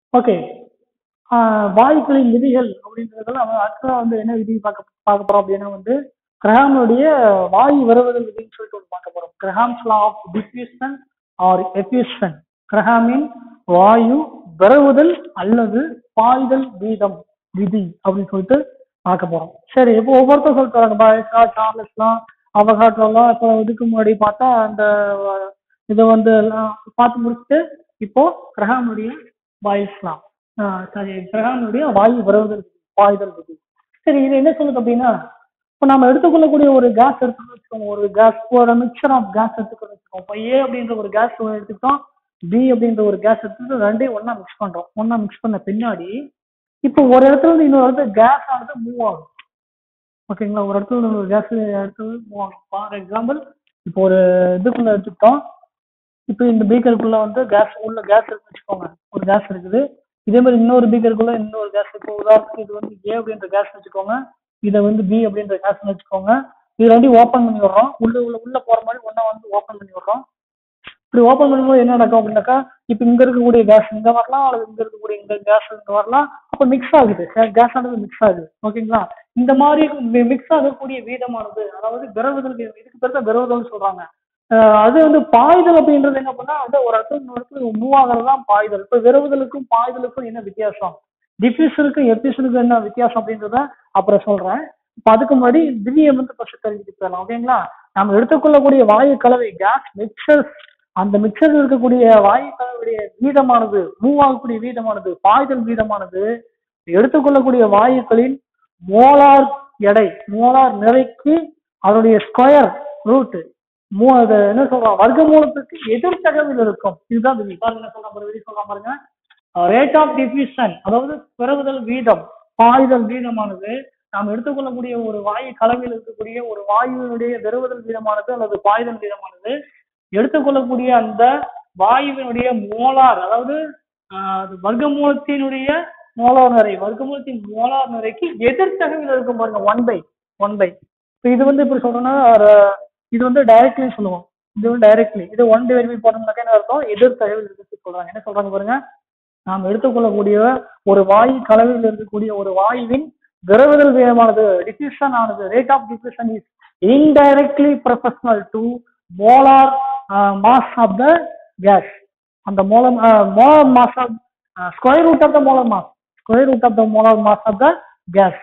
okay வாயுக்களின் விதிகள் அப்படின்றதுல நம்ம அடுத்ததா வந்து என்ன விதி பார்க்க பார்க்க போறோம் அப்படின்னா வந்து கிரகாமுடைய வாயு வருவதல் விதின்னு சொல்லிட்டு ஒன்று பார்க்க போறோம் Graham's law of diffusion or effusion கிரஹாமின் வாயு விரவுதல் அல்லது பாய்தல் வீதம் விதி அப்படின்னு சொல்லிட்டு பார்க்க போறோம் சரி இப்போ ஒவ்வொருத்தரும் சொல்லிட்டு வராங்க பாய்ஸ்லா சார்லஸ்லாம் அவகாட்ரோலாம் இப்போ இதுக்கு முன்னாடி பார்த்தா அந்த அஹ், இதை வந்து எல்லாம் பார்த்து முடிச்சுட்டு இப்போ கிரகாமுடைய பாய்ஸ்லாம் சாரி கிரகாமுடைய வாயு விரவுதல் விதி பாய்தல் விதி சரி இது என்ன சொல்லுது அப்படின்னா இப்போ நம்ம எடுத்துக்கொள்ளக்கூடிய ஒரு கேஸ் எடுத்துக்கணும் வச்சுக்கோங்க ஒரு கேஸ் ஒரு மிக்சர் ஆஃப் கேஸ் எடுத்துக்கணும் வச்சுக்கோங்க இப்போ ஏ அப்படின்ற ஒரு கேஸ் எடுத்துக்கிட்டோம் பி அப்படின்ற ஒரு கேஸ் எடுத்துட்டு ரெண்டையும் ஒண்ணா மிக்ஸ் பண்றோம் ஒண்ணா மிக்ஸ் பண்ண பின்னாடி இப்போ ஒரு இடத்துல இருந்து இன்னொரு இடத்துல கேஸ் ஆனது மூவ் ஆகும் ஓகேங்களா ஒரு இடத்துல இருந்து ஒரு கேஸ் இடத்துல மூவ் ஆகும் ஃபார் எக்ஸாம்பிள் இப்போ ஒரு இதுக்குள்ள எடுத்துக்கிட்டோம் இப்போ இந்த பீக்கருக்குள்ள வந்து கேஸ் உள்ள கேஸ் இருக்குன்னு வச்சுக்கோங்க ஒரு கேஸ் இருக்குது இதே மாதிரி இன்னொரு பீக்கருக்குள்ள இன்னொரு கேஸ் இப்போ உதாரணத்துக்கு இது வந்து ஏ அப்படின்ற கேஸ் வச்சுக்கோங்க இதை வந்து பி அப்படின்ற கேஸ் வச்சுக்கோங்க இது ரெண்டையும் ஓப்பன் பண்ணி விடுறோம் உள்ள உள்ள உள்ள போற மாதிரி ஒண்ணா வந்து ஓப்பன் பண்ணி விடுறோம் இப்படி ஓப்பன் பண்ணும்போது என்ன நடக்கும் அப்படின்னாக்கா இப்போ இங்க இருக்கக்கூடிய கேஸ் இங்க வரலாம் அல்லது இங்க இருக்கக்கூடிய இந்த கேஸ் இங்க வரலாம் அப்போ மிக்ஸ் ஆகுது கேஸ் ஆனது மிக்ஸ் ஆகுது ஓகேங்களா இந்த மாதிரி மிக்ஸ் ஆகக்கூடிய வீதமானது அதாவது விரவுதல் வீதம் இதுக்கு பேர் தான் விரவுதல் சொல்றாங்க அஹ் அது வந்து பாய்தல் அப்படின்றது என்ன பண்ணா வந்து ஒரு இடத்துல இன்னொரு இடத்துல மூவ் ஆகிறது தான் பாய்தல் இப்போ விரவுதலுக்கும் பாய்தலுக்கும் என்ன வித்தியாசம் டிஃப்யூஷனுக்கும் எஃப்யூஷனுக்கும் என்ன வித்தியாசம் அப்படின்றத அப்புறம் சொல்றேன் இப்போ அதுக்கு முன்னாடி திவ்யம் வந்து ஃபர்ஸ்ட் தெரிஞ்சுட்டு போயிடலாம் ஓகேங்களா நம்ம எடுத்துக்கொள்ளக்கூடிய வாயு கலவை கேஸ் மிக்சர்ஸ் அந்த மிக்சரில் இருக்கக்கூடிய வாயு கலவையுடைய வீதமானது மூவ் ஆகக்கூடிய வீதமானது பாய்தல் வீதமானது எடுத்துக்கொள்ளக்கூடிய வாயுக்களின் மோலார் எடை மோலார் நிறைக்கு அதனுடைய ஸ்கொயர் ரூட் மூ அது என்ன சொல்றோம் வர்க்கமூலத்துக்கு எதிர்த்தகவில் இருக்கும் இதுதான் விதி பாருங்க என்ன சொல்றேன் பாருங்க விதி சொல்றேன் பாருங்க ரேட் ஆஃப் டிஃபியூஷன் அதாவது பெறுதல் வீதம் பாய்தல் வீதமானது நாம் எடுத்துக்கொள்ளக்கூடிய ஒரு வாயு கலவையில் இருக்கக்கூடிய ஒரு வாயுவினுடைய பெறுவதல் வீதமானது அல்லது பாய்தல் வீதமானது எடுத்துக்கொள்ளக்கூடிய அந்த வாயுவினுடைய மோலார் அதாவது ஆஹ், அது வர்க்கமூலத்தினுடைய மோலார் நிறை வர்க்கமூலத்தின் மோலார் நிறைக்கு எதிர்த்தகவில் இருக்கும் பாருங்க ஒன் பை ஒன் பை இப்போ இது வந்து இப்படி சொல்றோம்னா ஒரு இது வந்து டைரக்ட்லி சொல்லுவோம் இது வந்து டைரக்ட்லி இது ஒன் டிவைட் பை போட்டோம்னாக்கா என்ன அர்த்தம் எதிர்த்தகவில் இருக்கு சொல்றாங்க என்ன சொல்றாங்க பாருங்க நாம் எடுத்துக்கொள்ளக்கூடிய ஒரு வாயு கலவையில் இருக்கக்கூடிய ஒரு வாயுவின் விரவுதல் வேகமானது டிஃபியூஷன் ஆனது rate of diffusion is indirectly proportional to molar mass of the gas அந்த மோலம் molar mass of square root of the molar mass square root of the molar mass of the gas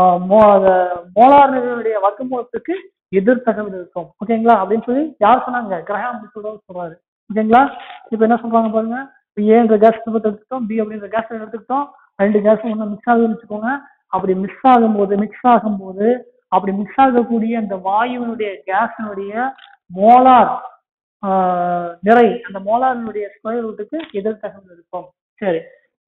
molar நிறையுடைய வர்க்கமூலத்துக்கு எதிர் தகவல் இருக்கும் ஓகேங்களா அப்படின்னு சொல்லி யார் சொன்னாங்க கிரகம் அப்படி சொல்றது சொல்றாரு ஓகேங்களா இப்போ என்ன சொல்றாங்க பாருங்க இப்போ ஏன்ற கேஸ் எடுத்துக்கிட்டோம் பி அப்படின்ற கேஸ் எடுத்துக்கிட்டோம் ரெண்டு கேஸும் ஒன்று மிக்ஸ் ஆகுதுன்னு வச்சுக்கோங்க அப்படி மிக்ஸ் ஆகும்போது மிக்ஸ் ஆகும்போது அப்படி மிக்ஸ் ஆகக்கூடிய அந்த வாயுவினுடைய கேஸினுடைய மோலார் நிறை அந்த மோலாரினுடைய ஸ்கொயர் ரூட்டுக்கு எதிர் தகவல் இருக்கும் சரி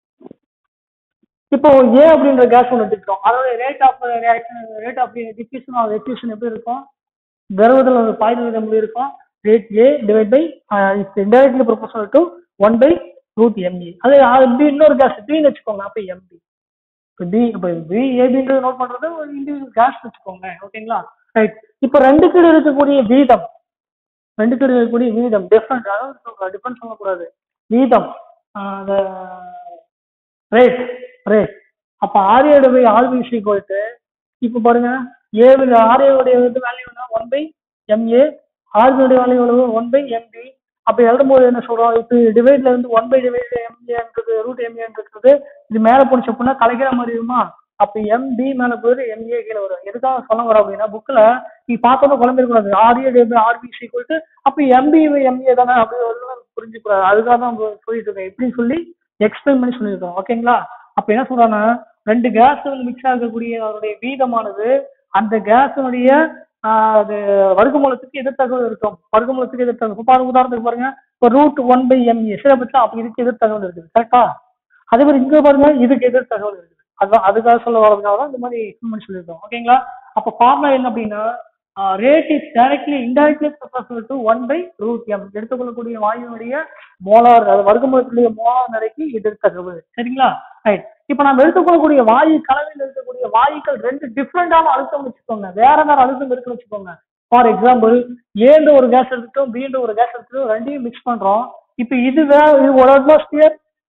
இப்போ ஏ அப்படின்ற கேஸ் ஒன்று எடுத்துக்கிட்டோம் அதோட rate of reaction rate of diffusion of effusion எப்படி இருக்கும் விரவுதல் ஒரு பாய்தல் விதம் எப்படி இருக்கும் rate A divide by indirectly proportional to one by root ME அது அது பி இன்னொரு கேஸ் பின்னு வச்சுக்கோங்க அப்போ எம்பி இப்போ பி இப்போ பி ஏபின்றது நோட் பண்றது ஒரு இண்டிவிஜுவல் கேஸ் வச்சுக்கோங்க ஓகேங்களா ரைட் இப்போ ரெண்டு கீழே இருக்கக்கூடிய வீதம் ரெண்டு கீழே இருக்கக்கூடிய வீதம் டிஃப்ரெண்ட் அதாவது டிஃபரன்ஸ் சொல்லக்கூடாது வீதம் அந்த ரேட் ரேட் அப்போ ஆர்ஏட பை ஆர்பிசி ஈக்குவல் இப்போ பாருங்க ஏவில் ஆர்ஏவுடைய வந்து வேல்யூ என்ன ஒன் பை எம்ஏ ஆர்பியுடைய வேல்யூ எவ்வளவு ஒன் பை எம்பி அப்போ எழுதும்போது என்ன சொல்றோம் இப்போ டிவைட்ல இருந்து ஒன் பை டிவைட் எம்ஏன்றது ரூட் எம்ஏன்றது இது மேலே போணுச்சு அப்படின்னா கலைக்கிற மாதிரி இருக்குமா அப்போ எம்பி மேலே போயிட்டு எம்ஏ கீழே வரும் எதுக்காக சொல்ல வரோம் அப்படின்னா புக்கில் நீ பார்த்தோன்னா குழம்பிருக்கூடாது ஆர்ஏ டிவை ஆர்பிசி ஈக்குவல் அப்போ எம்பி எம்ஏ தானே அப்படி வந்து புரிஞ்சுக்கூடாது அதுக்காக தான் சொல்லிட்டு இருக்கேன் இப்படின்னு சொல்லி எக்ஸ்பிளைன் பண்ணி சொல்லியிருக்கோம் ஓகேங்களா அப்ப என்ன சொல்றாங்கன்னா ரெண்டு கேஸ் வந்து மிக்ஸ் ஆகக்கூடிய அதனுடைய வீதமானது அந்த கேஸினுடைய அது வர்க்கமூலத்துக்கு எதிர்த்தகவல் இருக்கும் வர்க்கமூலத்துக்கு எதிர்த்தகவல் பாருங்க உதாரணத்துக்கு பாருங்க இப்போ ரூட் ஒன் பை எம்ஏ சிலபட்சம் அப்ப இதுக்கு எதிர்த்தகவல் இருக்குது கரெக்டா அதே மாதிரி இங்க பாருங்க இதுக்கு எதிர்த்தகவல் இருக்குது அதுதான் அதுக்காக சொல்ல வரதுனால தான் இந்த மாதிரி எக்ஸ்பிளைன் பண்ணி சொல்லியிருக்கோம் ஓகேங்களா அப்ப ஃபார்முலா என்ன அப்படின்னா rate is directly indirectly proportional to one by root M எடுத்துக்கொள்ளக்கூடிய வாயுனுடைய மோலார் அது வர்க்கமூலத்துடைய மோலார் நிறைக்கு எதிர்த்தகவு சரிங்களா ரைட் இப்போ நம்ம எடுத்துக்கொள்ளக்கூடிய வாயு கலவையில் இருக்கக்கூடிய வாயுக்கள் ரெண்டு டிஃப்ரெண்டான அழுத்தம் வச்சுக்கோங்க வேற வேற அழுத்தம் இருக்குன்னு வச்சுக்கோங்க ஃபார் எக்ஸாம்பிள் ஏன்ற ஒரு கேஸ் எடுத்துட்டோம் பீன்ற ஒரு கேஸ் எடுத்துட்டோம் ரெண்டையும் மிக்ஸ் பண்றோம் இப்போ இது வேற இது ஒரு அட்மாஸ்பியர்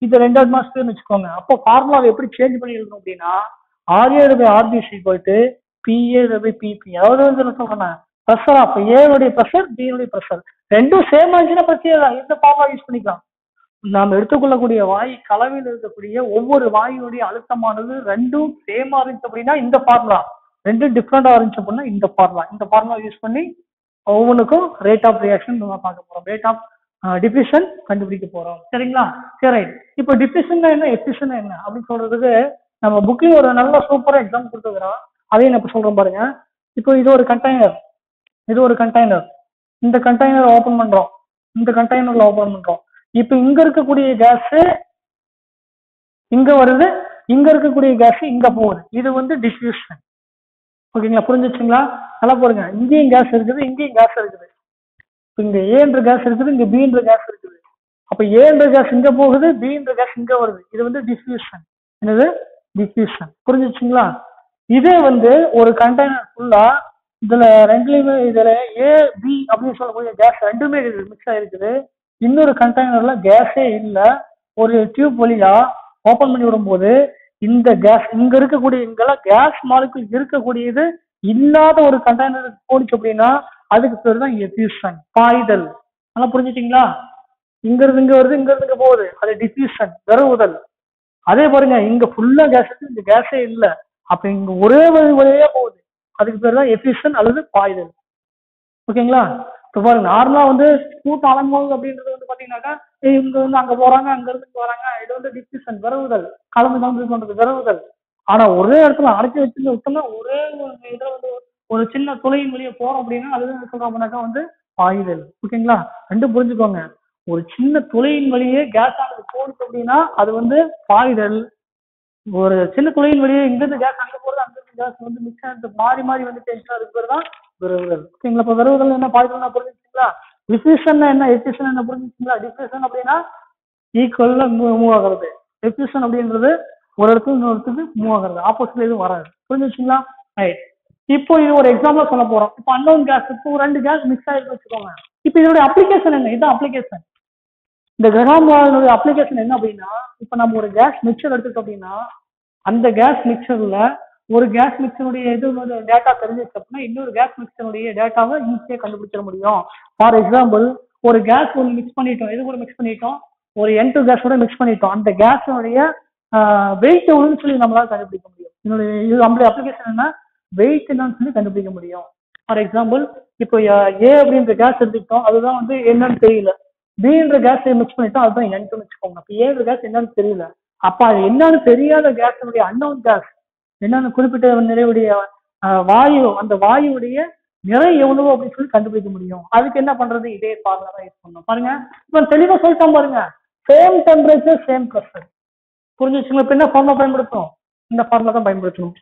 இது ரெண்டு அட்மாஸ்பியர்னு வச்சுக்கோங்க அப்போ ஃபார்முலாவை எப்படி சேஞ்ச் பண்ணி எழுதணும் அப்படின்னா ஆர்ஏ பை ஆர்பிசி போயிட்டு பிஏ பை பிபி அதாவது வந்து என்ன சொல்றேன் ப்ரெஷர் ஆஃப் ஏனுடைய ப்ரெஷர் பினுடைய ப்ரெஷர் ரெண்டும் சேம் ஆச்சுன்னா பிரச்சனை இல்லை இந்த ஃபார்முலா யூஸ் பண்ணிக்கலாம் நாம் எடுத்துக்கொள்ளக்கூடிய வாய் கலவையில் இருக்கக்கூடிய ஒவ்வொரு வாயுடைய அழுத்தமானது ரெண்டும் சேமா இருந்துச்சு அப்படின்னா இந்த ஃபார்முலா ரெண்டும் டிஃப்ரெண்டா இருந்துச்சு அப்படின்னா இந்த ஃபார்முலா இந்த ஃபார்முலா யூஸ் பண்ணி ஒவ்வொன்றுக்கும் ரேட் ஆஃப் ரியாக்ஷன் நம்ம பார்க்க போறோம் ரேட் ஆஃப் டிஃபிஷன் கண்டுபிடிக்க போறோம் சரிங்களா சரி ரைட் இப்போ டிஃபிஷன் என்ன எஃபிஷன் என்ன அப்படின்னு சொல்றதுக்கு நம்ம புக்லயும் ஒரு நல்ல சூப்பரா எக்ஸாம் கொடுத்துக்கிறோம் அதையும் நான் இப்போ சொல்றேன் பாருங்க இப்போ இது ஒரு கண்டெய்னர் இது ஒரு கண்டெய்னர் இந்த கண்டெய்னர் ஓபன் பண்றோம் இந்த கண்டெய்னர்ல ஓபன் பண்றோம் இப்போ இங்க இருக்கக்கூடிய கேஸ் இங்க வருது இங்க இருக்கக்கூடிய கேஸ் இங்க போகுது இது வந்து டிஃப்யூஷன் ஓகேங்களா புரிஞ்சுச்சுங்களா நல்லா பாருங்க இங்கேயும் கேஸ் இருக்குது இங்கேயும் கேஸ் இருக்குது இப்ப இங்க ஏன்ற கேஸ் இருக்குது இங்க பின்ற கேஸ் இருக்குது அப்ப ஏன்ற கேஸ் இங்க போகுது பின்ற கேஸ் இங்க வருது இது வந்து டிஃப்யூஷன் என்னது டிஃப்யூஷன் புரிஞ்சுச்சுங்களா இதே வந்து ஒரு கண்டெய்னர் ஃபுல்லா இதுல ரெண்டுலயுமே இதுல ஏ பி அப்படின்னு சொல்லக்கூடிய கேஸ் ரெண்டுமே மிக்ஸ் ஆயிருக்குது இன்னொரு கண்டெய்னர்ல கேஸே இல்ல ஒரு டியூப் வழியா ஓபன் பண்ணி விடும்போது இந்த கேஸ் இங்க இருக்கக்கூடிய இங்கெல்லாம் கேஸ் மாலிகுல் இருக்கக்கூடியது இல்லாத ஒரு கண்டெய்னருக்கு போனுச்சு அப்படின்னா அதுக்கு பேர் தான் எஃப்யூஷன் பாய்தல் நல்லா புரிஞ்சுட்டீங்களா இங்க இருந்து இங்க வருது இங்க இருந்து இங்க போகுது அது டிஃப்யூஷன் விரவுதல் அதே பாருங்க இங்க ஃபுல்லா கேஸ் இருக்கு இந்த கேஸே இல்ல அப்ப இங்க ஒரே வழி வழியா போகுது அதுக்கு பேர் தான் எஃபிஷன் அல்லது பாய்தல் ஓகேங்களா இப்போ பாருங்க நார்மலா வந்து கூட்டம் அலம்போது அப்படின்றது வந்து பாத்தீங்கன்னாக்கா ஏய், இங்க வந்து அங்க போறாங்க அங்க இருந்து இங்க வராங்க இது வந்து டிஃபியூஷன் விரவுதல் கலந்து கலந்து இது பண்றது விரவுதல் ஆனா ஒரே இடத்துல அடைச்சி வச்சு விட்டோம்னா ஒரே ஒரு இதுல வந்து ஒரு சின்ன துளையின் வெளியே போறோம் அப்படின்னா அது என்ன சொல்றாங்கனாக்கா வந்து பாய்தல் ஓகேங்களா ரெண்டும் புரிஞ்சுக்கோங்க ஒரு சின்ன துளையின் வழியே கேஸ் ஆனது போடுச்சு அப்படின்னா அது வந்து பாய்தல் ஒரு சின்ன துளையின் வழியே இங்கிருந்து கேஸ் அங்க போறது அங்கிருந்து கேஸ் வந்து மிக்ஸ் ஆனது மாறி மாறி வந்து டென்ஷன் அதுக்கு பேர் தான் விரவுதல் ஓகேங்களா இப்போ விரவுதல் என்ன பாய்தல் புரிஞ்சுங்களா டிஃபியூஷன் என்ன எஃபிஷன் என்ன புரிஞ்சுங்களா டிஃபியூஷன் அப்படின்னா ஈக்குவல்ல மூவ் ஆகுறது எஃபிஷன் அப்படின்றது ஒரு இடத்துல இன்னொரு இடத்துக்கு மூவ் ஆகுறது ஆப்போசிட்ல எதுவும் வராது புரிஞ்சுச்சுங்களா ரைட் இப்போ இது ஒரு எக்ஸாம்பிள் சொல்ல போறோம் இப்போ அன்னோன் கேஸ் இப்போ ஒரு ரெண்டு கேஸ் மிக்ஸ் ஆயிருக்கு வச்சுக்கோங்க இப்போ இதோட அப்ளிகேஷன் என்ன இதுதான் அப்ளிகேஷன் இந்த கிரகாமாவினுடைய அப்ளிகேஷன் என்ன அப்படின்னா இப்போ நம்ம ஒரு கேஸ் மிக்சர் எடுத்துட்டோம் அப்படின்னா அந்த கேஸ் மிக்சர்ல ஒரு கேஸ் மிக்சருடைய இது டேட்டா தெரிஞ்சிச்சு அப்படின்னா இன்னொரு கேஸ் மிக்சருடைய டேட்டாவை ஈஸியாக கண்டுபிடிச்சிட முடியும் ஃபார் எக்ஸாம்பிள் ஒரு கேஸ் ஒன்று மிக்ஸ் பண்ணிட்டோம் எது கூட மிக்ஸ் பண்ணிட்டோம் ஒரு என் டூ கேஸ் கூட மிக்ஸ் பண்ணிட்டோம் அந்த கேஸோடைய வெயிட் எவ்வளோன்னு சொல்லி நம்மளால கண்டுபிடிக்க முடியும் என்னுடைய இது நம்மளுடைய அப்ளிகேஷன் என்ன வெயிட் என்னன்னு சொல்லி கண்டுபிடிக்க முடியும் ஃபார் எக்ஸாம்பிள் இப்போ ஏ அப்படின்ற கேஸ் எடுத்துக்கிட்டோம் அதுதான் வந்து என்னன்னு தெரியல பின்ற கேஸ் மிக்ஸ் பண்ணிட்டோம் அதுதான் என்னன்னு வச்சுக்கோங்க அப்போ ஏன்ற கேஸ் என்னன்னு தெரியல அப்ப அது என்னன்னு தெரியாத கேஸினுடைய அன்னவுன் கேஸ் என்னன்னு குறிப்பிட்ட நிறைவுடைய ஆஹ், வாயு அந்த வாயுடைய நிறை எவ்வளவு அப்படின்னு சொல்லி கண்டுபிடிக்க முடியும் அதுக்கு என்ன பண்றது இதே ஃபார்முலா தான் யூஸ் பண்ணணும் பாருங்க இப்போ தெளிவா சொல்லிட்டோம் பாருங்க சேம் டெம்பரேச்சர் சேம் ப்ரெஷர் புரிஞ்சுச்சுங்களா இப்போ என்ன ஃபார்முலா பயன்படுத்தணும் இந்த ஃபார்முலா தான் பயன்படுத்தணும்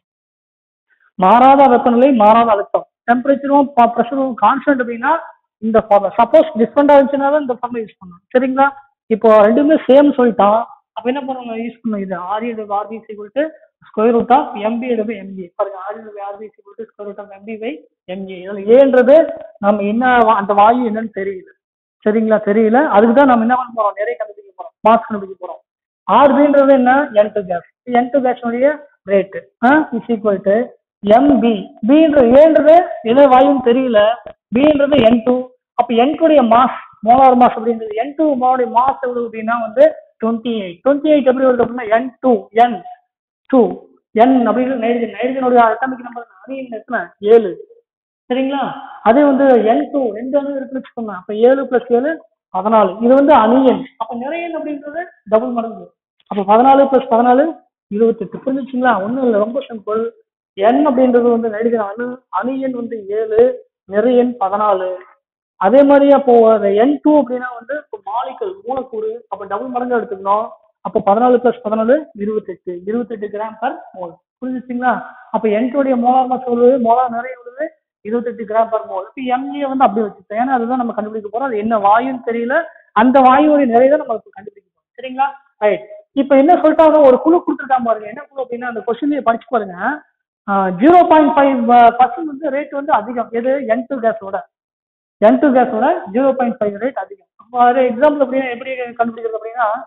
மாறாத வெப்பநிலை மாறாத அழுத்தம் டெம்பரேச்சரும் ப்ரெஷரும் கான்ஸ்டன்ட் அப்படின்னா இந்த ஃபார்முலா சப்போஸ் டிஃப்ரெண்டா இருந்துச்சுன்னா தான் இந்த ஃபார்முலா யூஸ் பண்ணணும் சரிங்களா இப்போ ரெண்டுமே சேம் சொல்லிட்டோம் அப்ப என்ன பண்ணுவாங்க யூஸ் பண்ணணும் இது ஆர்இ ஆர்பி சீக்கிரம் square root of MB by MA பாருங்க ஆர்இ ஆர்பி சீக்கிரம் square root of MB by MA இதுல ஏன்றது நம்ம என்ன வா- அந்த வாயு என்னன்னு தெரியல சரிங்களா தெரியல அதுக்கு தான் நம்ம என்ன பண்ண போறோம் நிறைய கண்டுபிடிக்க போறோம் மாஸ் கண்டுபிடிக்க போறோம் ஆர்பின்றது என்ன N two gas N two கேஸ்னுடைய rate is equal to MB பின்ற ஏன்றது எது வாயுன்னு தெரியல பின்றது என் டூ அப்போ என் டூடைய மாஸ் மோலார் மாஸ் அப்படின்றது என் டூ மோடைய மாஸ் எவ்வளவு அப்படின்னா வந்து டுவெண்ட்டி எயிட் டுவெண்ட்டி எயிட் எப்படி வருது அப்படின்னா என் டூ என் டூ என் அப்படின்னு நைட்ரஜன் நைட்ரஜனுடைய அட்டாமிக் நம்பர் அணியின் எத்தனை ஏழு சரிங்களா அதே வந்து என் டூ ரெண்டு அணு இருக்குன்னு வச்சுக்கோங்க அப்ப ஏழு பிளஸ் ஏழு பதினாலு இது வந்து அணியன் அப்ப நிறையன் அப்படின்றது டபுள் மடங்கு அப்ப பதினாலு பிளஸ் பதினாலு இருபத்தெட்டு புரிஞ்சுச்சுங்களா ஒண்ணும் இல்லை ரொம்ப சிம்பிள் என் அப்படின்றது வந்து நைட்ரஜன் அணு அணியன் வந்து ஏழு நிறையன் பதினாலு அதே மாதிரி அப்போ என் டூ அப்படின்னா வந்து இப்போ மாலிக்கல் மூலக்கூறு அப்போ டபுள் மடங்கு எடுத்துக்கணும் அப்போ பதினாலு பிளஸ் பதினாலு இருபத்தெட்டு இருபத்தெட்டு கிராம் பர் மோல் புரிஞ்சுச்சுங்களா அப்போ என் டூடைய மோலார் மாஸ் எவ்வளவு மோலார் நிறைய எவ்வளவு இருபத்தெட்டு கிராம் பர் மோல் இப்போ எம்ஏ வந்து அப்படியே வச்சுப்பேன் ஏன்னா அதுதான் நம்ம கண்டுபிடிக்க போறோம் அது என்ன வாயுன்னு தெரியல அந்த வாயுடைய நிறைய தான் நம்ம இப்ப கண்டுபிடிக்க போறோம் சரிங்களா ரைட் இப்போ என்ன சொல்லிட்டாங்க ஒரு குழு கொடுத்துருக்காங்க பாருங்க என்ன குழு அப்படின்னா அந்த கொஸ்டின்லேயே படிச்சு பாருங்க ஜீரோ பாயிண்ட் ஃபைவ் பர்சன்ட் வந்து ரேட் வந்து அதிகம் எது என் டூ கேஸோட என் டூ கேஸோட ஜீரோ பாயிண்ட் ஃபைவ் ரேட் அதிகம் அப்போ அது எக்ஸாம்பிள் அப்படின்னா எப்படி கண்டுபிடிக்கிறது அப்படின்னா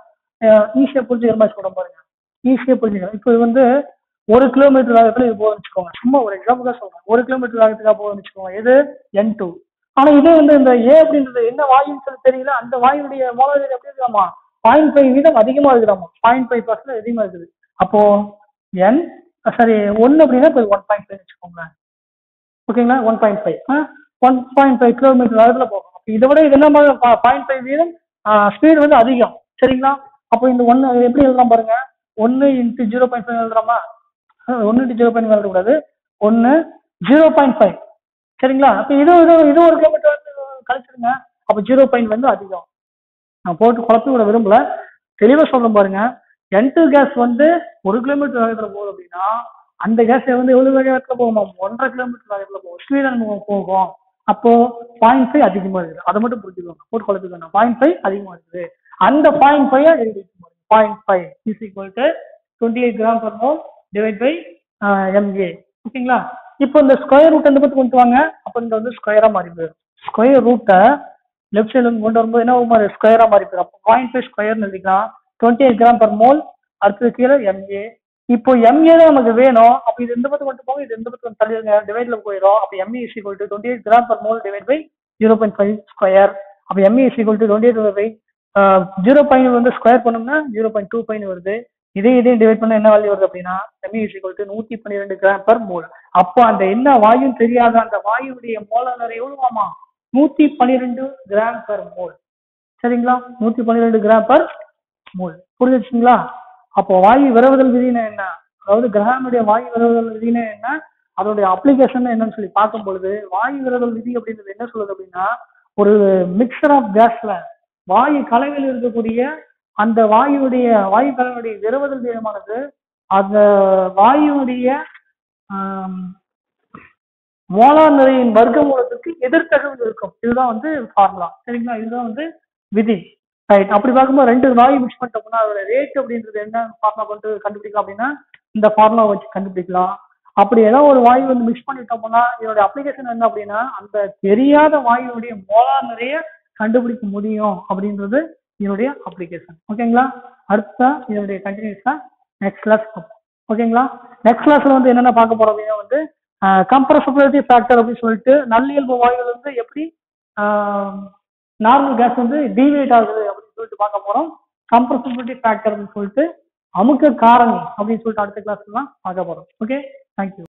ஈஸியாக புரிஞ்சுக்கிற மாதிரி சொல்ல பாருங்க ஈஸியாக புரிஞ்சுக்கலாம் இப்போ இது வந்து ஒரு கிலோமீட்டர் வேகத்தில் இது போகுதுன்னு வச்சுக்கோங்க சும்மா ஒரு எக்ஸாம்பிள் சொல்றேன் ஒரு கிலோமீட்டர் வேகத்துக்காக போகுதுன்னு வச்சுக்கோங்க எது என் டூ ஆனா இது வந்து இந்த ஏ அப்படின்றது என்ன வாயுன்னு சொல்லி தெரியல அந்த வாயுடைய மோலார் எப்படி இருக்காமா பாயிண்ட் ஃபைவ் வீதம் அதிகமா இருக்குதாமா பாயிண்ட் ஃபைவ் பர்சன்ட் அதிகமா இருக்குது அப்போ என் சாரி ஒன்னு அப்படின்னா இப்போ ஒன் பாயிண்ட் ஃபைவ் வச்சுக்கோங்களேன் ஓகேங்களா one point five one point five kilometre வேகத்துல போகும் அப்போ இதை விட இது என்ன பாயிண்ட் ஃபைவ் வீதம் ஸ்பீடு வந்து அதிகம் சரிங்களா அப்போ இந்த ஒன்னு எப்படி எழுதலாம் பாருங்க ஒன்னு இன்ட்டு ஜீரோ பாயிண்ட் ஃபைவ் எழுதுறாமா ஒன்னு இன்ட்டு ஜீரோ பாயிண்ட் ஃபைவ் எழுதக்கூடாது ஒன்னு ஜீரோ பாயிண்ட் ஃபைவ் சரிங்களா அப்போ இது இது இது ஒரு கிலோமீட்டர் வந்து கழிச்சிருங்க அப்போ ஜீரோ பாயிண்ட் வந்து அதிகம் நான் போட்டு குழப்பி விட விரும்பல தெளிவாக சொல்றேன் பாருங்க என் டூ கேஸ் வந்து ஒரு கிலோமீட்டர் வேகத்தில் போகுது அப்படின்னா அந்த கேஸ் வந்து எவ்வளவு வேகத்தில் போகுமா ஒன்றரை கிலோமீட்டர் வேகத்தில் போகும் ஸ்பீடன் போகும் அப்போ பாயிண்ட் ஃபைவ் அதிகமா இருக்குது அதை மட்டும் புரிஞ்சுக்கோங்க போட்டு குழப்பிக்கோங்க பாயிண்ட் ஃபைவ் அதிகமா இருக்குது அந்த பாயிண்ட் ஃபைவ் எழுதி point five is equal to twenty eight gram per mole divide by MA ஓகேங்களா இப்போ இந்த ஸ்கொயர் ரூட் எந்த பக்கம் கொண்டு வாங்க அப்போ இந்த வந்து ஸ்கொயரா மாறி போயிடும் ஸ்கொயர் ரூட்டை லெஃப்ட் சைடுல கொண்டு வரும்போது என்ன மாதிரி ஸ்கொயரா மாறி போயிடும் அப்போ பாயிண்ட் ஃபைவ் ஸ்கொயர்னு எழுதிக்கலாம் twenty eight gram per mole அடுத்தது கீழே எம்ஏ இப்போ எம்ஏ தான் நமக்கு வேணும் அப்போ இது எந்த பக்கம் கொண்டு போங்க இது எந்த பக்கம் தள்ளிடுங்க டிவைட்ல போயிடும் அப்போ MA is equal to twenty eight gram per mole divide by zero point five square அப்போ MA is equal to twenty eight by zero point வந்து ஸ்கொயர் பண்ணோம்னா ஜீரோ பாயிண்ட் டூ பாயிண்ட் வருது இதே இதையும் டிவைட் பண்ண என்ன வேல்யூ வருது அப்படின்னா எம்ஏ இஸ் ஈக்குவல் டு நூற்றி பன்னிரெண்டு கிராம் பர் மோல் அப்போ அந்த என்ன வாயுன்னு தெரியாத அந்த வாயுடைய மோலார் எவ்வளவாமா நூற்றி பன்னிரெண்டு கிராம் பர் மோல் சரிங்களா நூற்றி பன்னிரெண்டு கிராம் பர் மோல் புரிஞ்சிச்சுங்களா அப்போ வாயு விரவுதல் விதினா என்ன அதாவது கிரகனுடைய வாயு விரவுதல் விதினா என்ன அதோடைய அப்ளிகேஷன் என்னன்னு சொல்லி பார்க்கும் பொழுது வாயு விரவுதல் விதி அப்படின்றது என்ன சொல்லுது அப்படின்னா ஒரு மிக்சர் ஆஃப் கேஸ்ல வாயு கலவையில் இருக்கக்கூடிய அந்த வாயுடைய வாயு கலவையுடைய விரவுதல் வீதமானது அந்த வாயுடைய மோலார் நிறையின் வர்க்க மூலத்துக்கு எதிர்த்தகவு இருக்கும் இதுதான் வந்து ஃபார்முலா சரிங்களா இதுதான் வந்து விதி ரைட் அப்படி பார்க்கும்போது ரெண்டு வாயு மிக்ஸ் பண்ணிட்டோம்னா அதோட ரேட் அப்படின்றது என்ன ஃபார்முலா கொண்டு கண்டுபிடிக்கலாம் அப்படின்னா இந்த ஃபார்முலா வச்சு கண்டுபிடிக்கலாம் அப்படி ஏதோ ஒரு வாயு வந்து மிக்ஸ் பண்ணிட்டோம்னா இதோட அப்ளிகேஷன் என்ன அப்படின்னா அந்த தெரியாத வாயுடைய மோலார் நிறைய கண்டுபிடிக்க முடியும் அப்படின்றது இதனுடைய அப்ளிகேஷன் ஓகேங்களா அடுத்த இதனுடைய கண்டினியூஸா நெக்ஸ்ட் கிளாஸ் பார்ப்போம் ஓகேங்களா நெக்ஸ்ட் கிளாஸ்ல வந்து என்னென்ன பார்க்க போறோம் அப்படின்னா வந்து கம்ப்ரசபிலிட்டி ஃபேக்டர் அப்படின்னு சொல்லிட்டு நல்லியல்பு வாயுகள் வந்து எப்படி நார்மல் கேஸ் வந்து டிவேட் ஆகுது அப்படின்னு சொல்லிட்டு பார்க்க போறோம் கம்ப்ரசபிலிட்டி ஃபேக்டர் அப்படின்னு சொல்லிட்டு அமுக்க காரணி அப்படின்னு சொல்லிட்டு அடுத்த கிளாஸ்ல தான் பார்க்க போறோம் ஓகே தேங்க்யூ